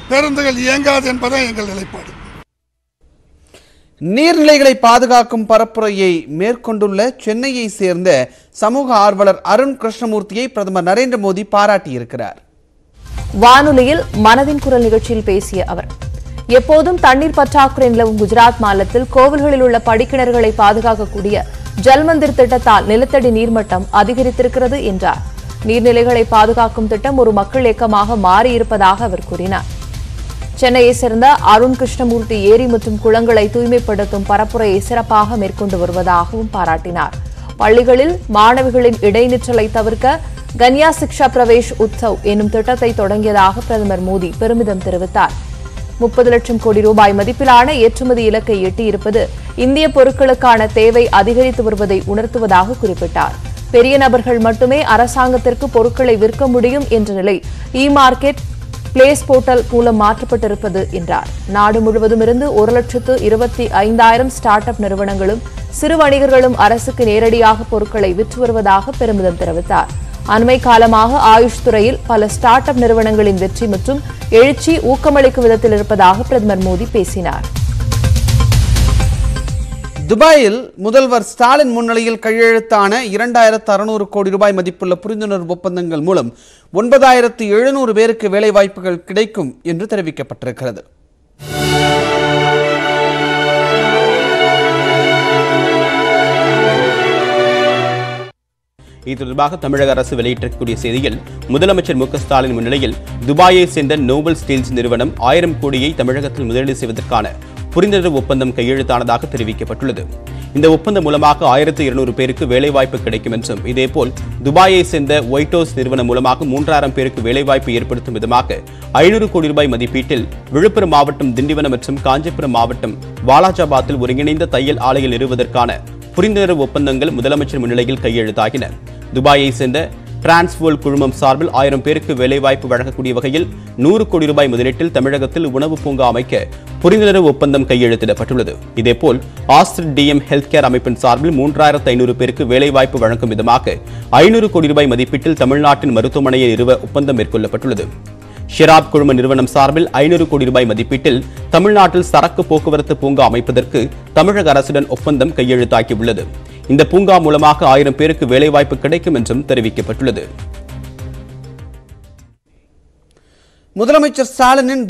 பேருந்துகள் இயங்காது என்பதே எங்கள் நிலைப்பாடு நீர்நிலைகளை பாதுகாக்கும் பரப்புரையை மேற்கொண்டுள்ள சென்னையை சேர்ந்த சமூக ஆர்வலர் அருண் கிருஷ்ணமூர்த்தியை பிரதமர் நரேந்திர மோடி பாராட்டியிருக்கிறார் வானொலியில் மனதின் குரல் நிகழ்ச்சியில் பேசிய அவர் எப்போதும் தண்ணீர் பற்றாக்குறை நிலவும் குஜராத் மாநிலத்தில் கோவில்களில் உள்ள படிக்கிணறுகளை பாதுகாக்கக்கூடிய ஜல்மந்திர் திட்டத்தால் நிலத்தடி நீர்மட்டம் அதிகரித்திருக்கிறது என்றார் நீர்நிலைகளை பாதுகாக்கும் திட்டம் ஒரு மக்கள் இயக்கமாக மாறியிருப்பதாக அவர் கூறினார் சென்னையை சேர்ந்த அருண் கிருஷ்ணமூர்த்தி ஏரி மற்றும் குளங்களை தூய்மைப்படுத்தும் பரப்புரையை சிறப்பாக மேற்கொண்டு வருவதாகவும் பாராட்டினார் பள்ளிகளில் மாணவிகளின் இடைநிற்றலை தவிர்க்க கன்யா சிக்ஷா பிரவேஷ் உத்சவ் என்னும் திட்டத்தை தொடங்கியதாக பிரதமர் மோடி பெருமிதம் தெரிவித்தார் முப்பது லட்சம் கோடி ரூபாய் மதிப்பிலான ஏற்றுமதி இலக்கை எட்டியிருப்பது இந்திய பொருட்களுக்கான தேவை அதிகரித்து வருவதை உணர்த்துவதாக குறிப்பிட்டார் பெரிய நபர்கள் மட்டுமே அரசாங்கத்திற்கு பொருட்களை விற்க முடியும் என்ற நிலை இ மார்க்கெட் பிளேஸ் போர்ட்டல் மூலம் மாற்றப்பட்டிருப்பது என்றார் நாடு முழுவதும் இருந்து ஒரு லட்சத்து இருபத்தி ஐந்தாயிரம் ஸ்டார்ட் அப் நிறுவனங்களும் சிறு வணிகர்களும் அரசுக்கு நேரடியாக பொருட்களை விற்று வருவதாக பெருமிதம் தெரிவித்தார் அண்மை காலமாக ஆயுஷ் துறையில் பல ஸ்டார்ட் அப் நிறுவனங்களின் வெற்றி மற்றும் எழுச்சி ஊக்கமளிக்கும் விதத்தில் இருப்பதாக பிரதமர் மோடி பேசினார் துபாயில் முதல்வர் ஸ்டாலின் முன்னிலையில் கையெழுத்தான இரண்டாயிரத்து அறுநூறு கோடி ரூபாய் மதிப்புள்ள புரிந்துணர்வு ஒப்பந்தங்கள் மூலம் ஒன்பதாயிரத்து எழுநூறு பேருக்கு வேலைவாய்ப்புகள் கிடைக்கும் என்று தெரிவிக்கப்பட்டிருக்கிறது இது தொடர்பாக தமிழக அரசு வெளியிட்டிருக்கக்கூடிய செய்தியில் முதலமைச்சர் மு க ஸ்டாலின் முன்னிலையில் துபாயை சேர்ந்த நோபல் ஸ்டீல்ஸ் நிறுவனம் ஆயிரம் கோடியை தமிழகத்தில் முதலீடு செய்வதற்கான புரிந்துணர்வு ஒப்பந்தம் கையெழுத்தானதாக தெரிவிக்கப்பட்டுள்ளது இந்த ஒப்பந்தம் மூலமாக ஆயிரத்து இருநூறு பேருக்கு வேலைவாய்ப்பு கிடைக்கும் என்றும் இதேபோல் துபாயை சேர்ந்த ஒயிட் ஹவுஸ் நிறுவனம் மூலமாக மூன்றாயிரம் பேருக்கு வேலைவாய்ப்பு ஏற்படுத்தும் விதமாக ஐநூறு கோடி ரூபாய் மதிப்பீட்டில் விழுப்புரம் மாவட்டம் திண்டிவனம் மற்றும் காஞ்சிபுரம் மாவட்டம் வாலாஜாபாத்தில் ஒருங்கிணைந்த தையல் ஆலையில் நிறுவுவதற்கான புரிந்துணர்வு ஒப்பந்தங்கள் முதலமைச்சர் முன்னிலையில் கையெழுத்தாகின துபாயை சேர்ந்த டிரான்ஸ்வோல் குழுமம் சார்பில் ஆயிரம் பேருக்கு வேலைவாய்ப்பு வழங்கக்கூடிய வகையில் நூறு கோடி ரூபாய் முதலீட்டில் தமிழகத்தில் உணவு பூங்கா அமைக்க புரிந்துணர்வு ஒப்பந்தம் கையெழுத்திடப்பட்டுள்ளது இதேபோல் ஆஸ்டர் டிஎம் ஹெல்த் கேர் அமைப்பின் சார்பில் மூன்றாயிரத்து ஐநூறு பேருக்கு வேலைவாய்ப்பு வழங்கும் விதமாக ஐநூறு கோடி ரூபாய் மதிப்பீட்டில் தமிழ்நாட்டின் மருத்துவமனையை நிறுவ ஒப்பந்தம் மேற்கொள்ளப்பட்டுள்ளது ஷெராப் குழும நிறுவனம் சார்பில் ஐநூறு கோடி ரூபாய் மதிப்பீட்டில் தமிழ்நாட்டில் சரக்கு போக்குவரத்து பூங்கா அமைப்பதற்கு தமிழக அரசுடன் ஒப்பந்தம் கையெழுத்தாகியுள்ளது இந்த பூங்கா மூலமாக ஆயிரம் பேருக்கு வேலைவாய்ப்பு கிடைக்கும் என்றும் தெரிவிக்கப்பட்டுள்ளது முதலமைச்சர் ஸ்டாலினின்